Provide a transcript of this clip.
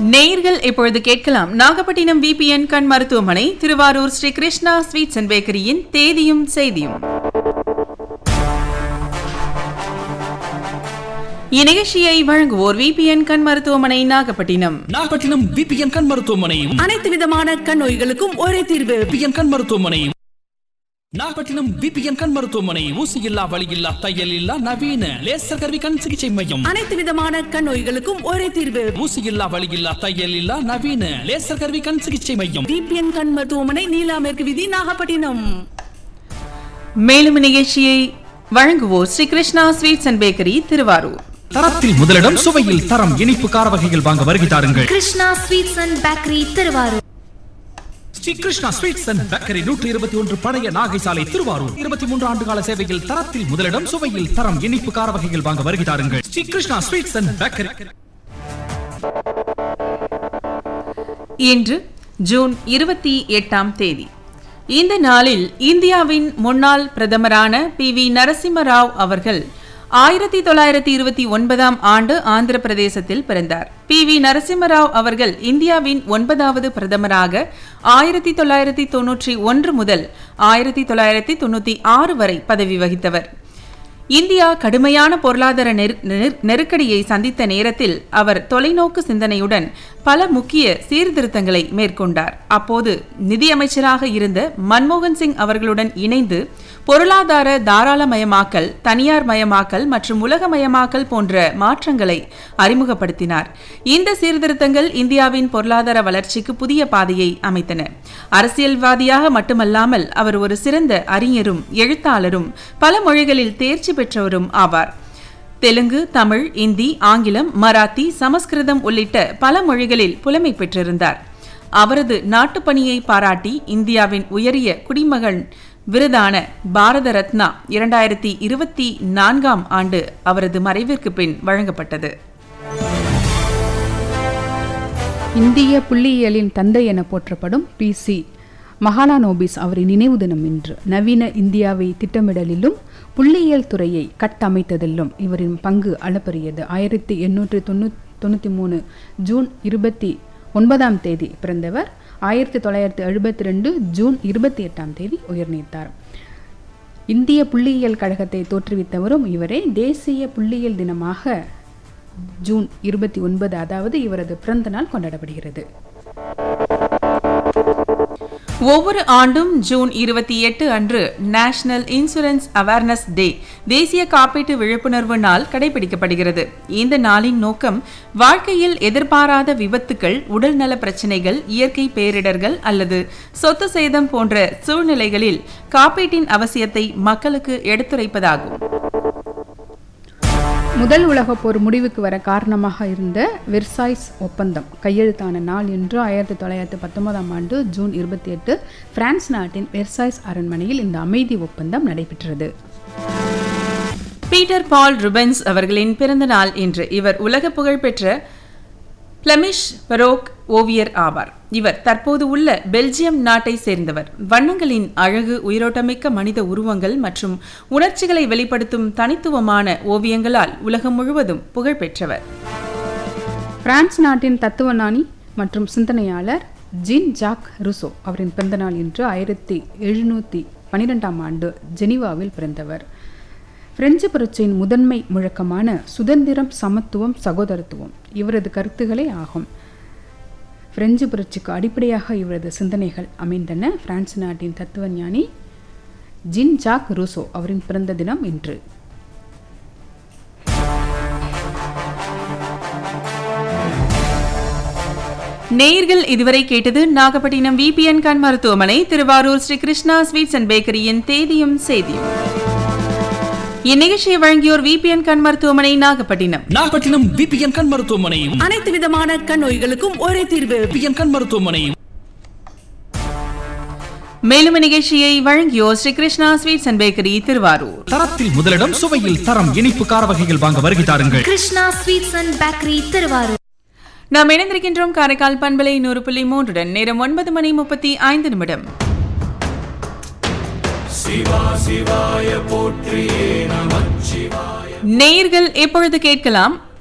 நேயர்கள் இப்பொழுது கேட்கலாம் நாகப்பட்டினம் விபிஎன் கண் மருத்துவமனை திருவாரூர் ஸ்ரீ கிருஷ்ணா ஸ்வீட்ஸ் அண்ட் பேக்கரியின் தேதியும் செய்தியும் இந்நிகழ்ச்சியை வழங்குவோர் விபிஎன் கண் மருத்துவமனை நாகப்பட்டினம் நாகப்பட்டினம் விபிஎன் கண் மருத்துவமனையும் அனைத்து விதமான கண் நோய்களுக்கும் ஒரே தீர்வு விபிஎன் கண் மருத்துவமனையும் நாகப்பட்டினம் விபிஎன் கண் மருத்துவமனை ஊசி இல்லா வலி இல்லா தையல் இல்லா நவீன லேசர் கருவி கண் சிகிச்சை மையம் அனைத்து விதமான கண் நோய்களுக்கும் ஒரே தீர்வு ஊசி இல்லா வலி இல்லா தையல் இல்லா நவீன லேசர் கருவி கண் சிகிச்சை மையம் டிபிஎன் கண் மருத்துவமனை நீலா மேற்கு விதி நாகப்பட்டினம் மேலும் இந்நிகழ்ச்சியை வழங்குவோர் Sri Krishna sweets and bakery Thiruvarur தரத்தில் முதலிடம் சுவையில் தரம் இனிப்பு கார வகைகள் வாங்க வருகை தாருங்கள் Krishna sweets and bakery Thiruvarur Sri Krishna sweets and bakery நூற்றி இருபத்தி ஒன்று பழைய நாகை சாலை திருவாரூர் இருபத்தி மூன்று ஆண்டு கால சேவையில் தரத்தில் முதலிடம் சுவையில் தரம் இனிப்பு கார வகைகள் வாங்க வருகை தாருங்கள் Sri Krishna sweets and bakery இன்று ஜூன் இருபத்தி எட்டாம் தேதி இந்த நாளில் இந்தியாவின் முன்னாள் பிரதமரான பி வி நரசிம்மராவ் அவர்கள் ஆயிரத்தி தொள்ளாயிரத்தி இருபத்தி ஒன்பதாம் ஆண்டு ஆந்திர பிரதேசத்தில் பிறந்தார் பி வி நரசிம்மராவ் அவர்கள் இந்தியாவின் ஒன்பதாவது பிரதமராக ஆயிரத்தி தொள்ளாயிரத்தி தொன்னூற்றி ஒன்று முதல் ஆயிரத்தி தொள்ளாயிரத்தி தொண்ணூற்றி ஆறு வரை பதவி வகித்தவர் இந்தியா கடுமையான பொருளாதார நெரு- நெரு- நெருக்கடியை சந்தித்த நேரத்தில் அவர் தொலைநோக்கு சிந்தனையுடன் பல முக்கிய சீர்திருத்தங்களை மேற்கொண்டார் அப்போது நிதியமைச்சராக இருந்த மன்மோகன் சிங் அவர்களுடன் இணைந்து பொருளாதார தாராளமயமாக்கல் தனியார் மயமாக்கல் மற்றும் உலகமயமாக்கல் போன்ற மாற்றங்களை அறிமுகப்படுத்தினார் இந்த சீர்திருத்தங்கள் இந்தியாவின் பொருளாதார வளர்ச்சிக்கு புதிய பாதையை அமைத்தன அரசியல்வாதியாக மட்டுமல்லாமல் அவர் ஒரு சிறந்த அறிஞரும் எழுத்தாளரும் பல மொழிகளில் தேர்ச்சி பெற்றவரும் ஆவார் தெலுங்கு தமிழ் இந்தி ஆங்கிலம் மராத்தி சமஸ்கிருதம் உள்ளிட்ட பல மொழிகளில் புலமை பெற்றிருந்தார் அவரது நாட்டுப்பணியை பாராட்டி இந்தியாவின் உயரிய குடிமகன் விருதான பாரத ரத்னா இரண்டாயிரத்தி இருபத்தி நான்காம் ஆண்டு அவரது மறைவிற்கு பின் வழங்கப்பட்டது இந்திய புள்ளியியலின் தந்தை என போற்றப்படும் பி சி மகாலானோபிஸ் அவரின் நினைவு தினம் இன்று நவீன இந்தியாவை திட்டமிடலிலும் புள்ளியியல் துறையை கட்டமைத்ததிலும் இவரின் பங்கு அளப்பரியது ஆயிரத்தி எண்ணூற்றி தொண்ணூ தொண்ணூற்றி மூணு ஜூன் இருபத்தி ஒன்பதாம் தேதி பிறந்தவர் ஆயிரத்தி தொள்ளாயிரத்தி எழுபத்தி ரெண்டு ஜூன் இருபத்தி எட்டாம் தேதி உயிர் நீத்தார் இந்திய புள்ளியியல் கழகத்தை தோற்றுவித்தவரும் இவரே தேசிய புள்ளியியல் தினமாக ஜூன் இருபத்தி ஒன்பது அதாவது இவரது பிறந்த நாள் கொண்டாடப்படுகிறது ஒவ்வொரு ஆண்டும் ஜூன் இருபத்தி எட்டு அன்று நேஷனல் இன்சூரன்ஸ் அவேர்னஸ் டே தேசிய காப்பீட்டு விழிப்புணர்வு நாள் கடைபிடிக்கப்படுகிறது இந்த நாளின் நோக்கம் வாழ்க்கையில் எதிர்பாராத விபத்துக்கள் உடல்நல பிரச்சினைகள் இயற்கை பேரிடர்கள் அல்லது சொத்து சேதம் போன்ற சூழ்நிலைகளில் காப்பீட்டின் அவசியத்தை மக்களுக்கு எடுத்துரைப்பதாகும் முதல் உலகப் போர் முடிவுக்கு வர காரணமாக இருந்த வெர்சாய்ஸ் ஒப்பந்தம் கையெழுத்தான நாள் என்று ஆயிரத்தி தொள்ளாயிரத்தி பத்தொன்பதாம் ஆண்டு ஜூன் இருபத்தி எட்டு பிரான்ஸ் நாட்டின் வெர்சாய்ஸ் அரண்மனையில் இந்த அமைதி ஒப்பந்தம் நடைபெற்றது பீட்டர் பால் ருபென்ஸ் அவர்களின் பிறந்த நாள் இன்று இவர் உலக புகழ்பெற்ற பிளமிஷ் பரோக் ஓவியர் ஆவார் இவர் தற்போது உள்ள பெல்ஜியம் நாட்டை சேர்ந்தவர் வண்ணங்களின் அழகு உயிரோட்டமிக்க மனித உருவங்கள் மற்றும் உணர்ச்சிகளை வெளிப்படுத்தும் தனித்துவமான ஓவியங்களால் உலகம் முழுவதும் புகழ்பெற்றவர் பிரான்ஸ் நாட்டின் தத்துவஞானி மற்றும் சிந்தனையாளர் ஜீன் ஜாக் ருசோ அவரின் பிறந்தநாள் இன்று ஆயிரத்தி எழுநூற்றி பன்னிரெண்டாம் ஆண்டு ஜெனீவாவில் பிறந்தவர் பிரெஞ்சு புரட்சியின் முதன்மை முழக்கமான சுதந்திரம் சமத்துவம் சகோதரத்துவம் இவரது கருத்துகளே ஆகும் பிரெஞ்சு புரட்சிக்கு அடிப்படையாக இவரது சிந்தனைகள் அமைந்தன பிரான்ஸ் நாட்டின் தத்துவஞானி ஜின் ஜாக் ரூசோ அவரின் பிறந்த தினம் இன்று நேயர்கள் இதுவரை கேட்டது நாகப்பட்டினம் விபிஎன் கண் மருத்துவமனை திருவாரூர் ஸ்ரீ கிருஷ்ணா ஸ்வீட்ஸ் அண்ட் பேக்கரியின் தேதியும் செய்தியும் இந்நிகழ்ச்சியை வழங்கியோர் விபிஎன் கண் மருத்துவமனை நாகப்பட்டினம் நாகப்பட்டினம் விபிஎன் கண் மருத்துவமனையும் அனைத்து விதமான கண் நோய்களுக்கும் ஒரே தீர்வு விபிஎன் கண் மருத்துவமனையும் மேலும் இந்நிகழ்ச்சியை வழங்கியோர் Sri Krishna sweets and bakery Thiruvarur தரத்தில் முதலிடம் சுவையில் தரம் இனிப்பு கார வகைகள் வாங்க வருகை தாருங்கள் Krishna sweets and bakery Thiruvarur நாம் இணைந்திருக்கின்றோம் காரைக்கால் பண்பலை நூறு புள்ளி மூன்றுடன் நேரம் ஒன்பது மணி முப்பத்தி ஐந்து நிமிடம் நேயர்கள் எப்பொழுது கேட்கலாம்